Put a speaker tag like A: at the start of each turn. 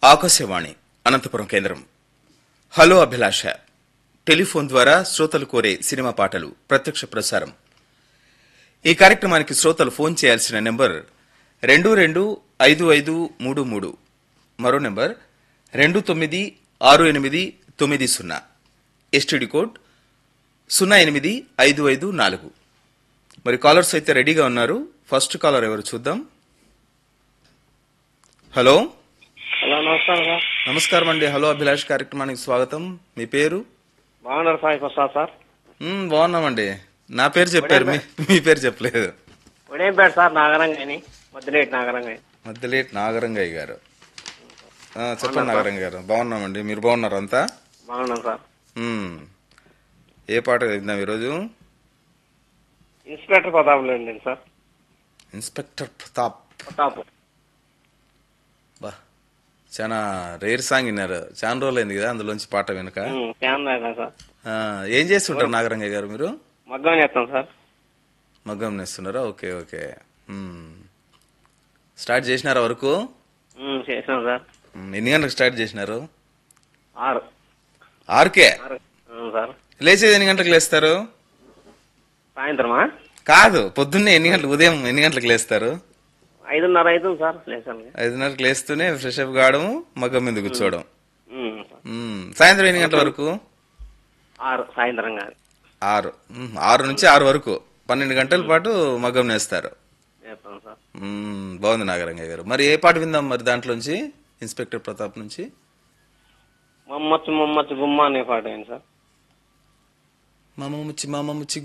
A: ఆకాశవాణి అనంతపురం కేంద్రం హలో అభిలాష టెలిఫోన్ ద్వారా శ్రోతలు కోరే సినిమా పాటలు ప్రత్యక్ష ప్రసారం ఈ కార్యక్రమానికి శ్రోతలు ఫోన్ చేయాల్సిన నెంబర్ రెండు రెండు ఐదు ఐదు మూడు మూడు మరో నెంబర్ రెండు తొమ్మిది ఆరు ఎనిమిది తొమ్మిది సున్నా ఎస్టీడీ కోడ్ సున్నా ఎనిమిది ఐదు ఐదు నాలుగు మరి కాలర్స్ అయితే రెడీగా ఉన్నారు ఫస్ట్ కాలర్ ఎవరు చూద్దాం హలో
B: హలో నమస్కారం సార్
A: నమస్కారం అండి హలో అభిలాష్ కార్యక్రమానికి స్వాగతం మీ పేరు
B: బాగున్నారు సాయి ప్రసాద్ సార్
A: మ్మ్, బాగున్నామండి నా పేరు చెప్పారు మీ మీ పేరు చెప్పలేదు
B: ఉదయంపేట సార్ నాగరంగని మధ్యలేటి నాగరంగని
A: మధ్యలేటి నాగరంగయ్య గారు ఆ, చెప్పండి నాగరంగ గారు బాగున్నామండి మీరు బాగున్నారు అంతా
B: బాగున్నాం సార్
A: మ్మ్. ఏ పాట విందాం ఈరోజు
B: ఇన్స్పెక్టర్ ప్రతాప్ లేండి సార్
A: ఇన్స్పెక్టర్ ప్రతాప్
B: ప్రతాప్
A: బా చాలా రేర్ సాంగ్ విన్నారు చాలా రోజులు అయింది కదా అందులోంచి పాట వెనుక
B: ఫ్యాన్ దాకా సార్
A: ఆ, ఏం చేస్తుంటారు నాగరంగయ్య గారు మీరు
B: మగ్గం చేస్తాం సార్
A: మగ్గం నేస్తున్నారా ఓకే ఓకే మ్మ్. స్టార్ట్ చేసినారా వరకు
B: ఉమ్, చేసినాం సార్
A: మ్మ్. ఎన్ని గంటలకు స్టార్ట్ చేసినారు
B: ఆరు
A: ఆరుకే
B: ఆరు అవును సార్
A: లేచేది ఎన్ని గంటలకు లేస్తారు
B: సాయంత్రమా
A: కాదు పొద్దున్నే ఎన్ని గంటలకు ఉదయం ఎన్ని గంటలకు లేస్తారు
B: ఐదున్నర అవుతుంది సార్ లేసాను
A: ఐదున్నరకు లేస్తూనే ఫ్రెష్ అప్ కావడం మగ్గం మీద కూర్చోవడం మ్మ్. సాయంత్రం ఎన్ని గంటల వరకు
B: ఆరు సాయంత్రం కాదు
A: ఆరు మ్మ్. ఆరు నుంచి ఆరు వరకు పన్నెండు గంటల పాటు మగ్గం నేస్తారు
B: చేస్తాం సార్
A: మ్మ్. బాగుంది నాగరంగయ్య గారు మరి ఏ పాట విందాం మరి దాంట్లోంచి ఇన్స్పెక్టర్ ప్రతాప్ నుంచి
B: మమ్మచ్చు మమ్మచ్చు గుమ్మ అనే పాట ఏంటి సార్
A: మామ ముచ్చి మామ ముచ్చి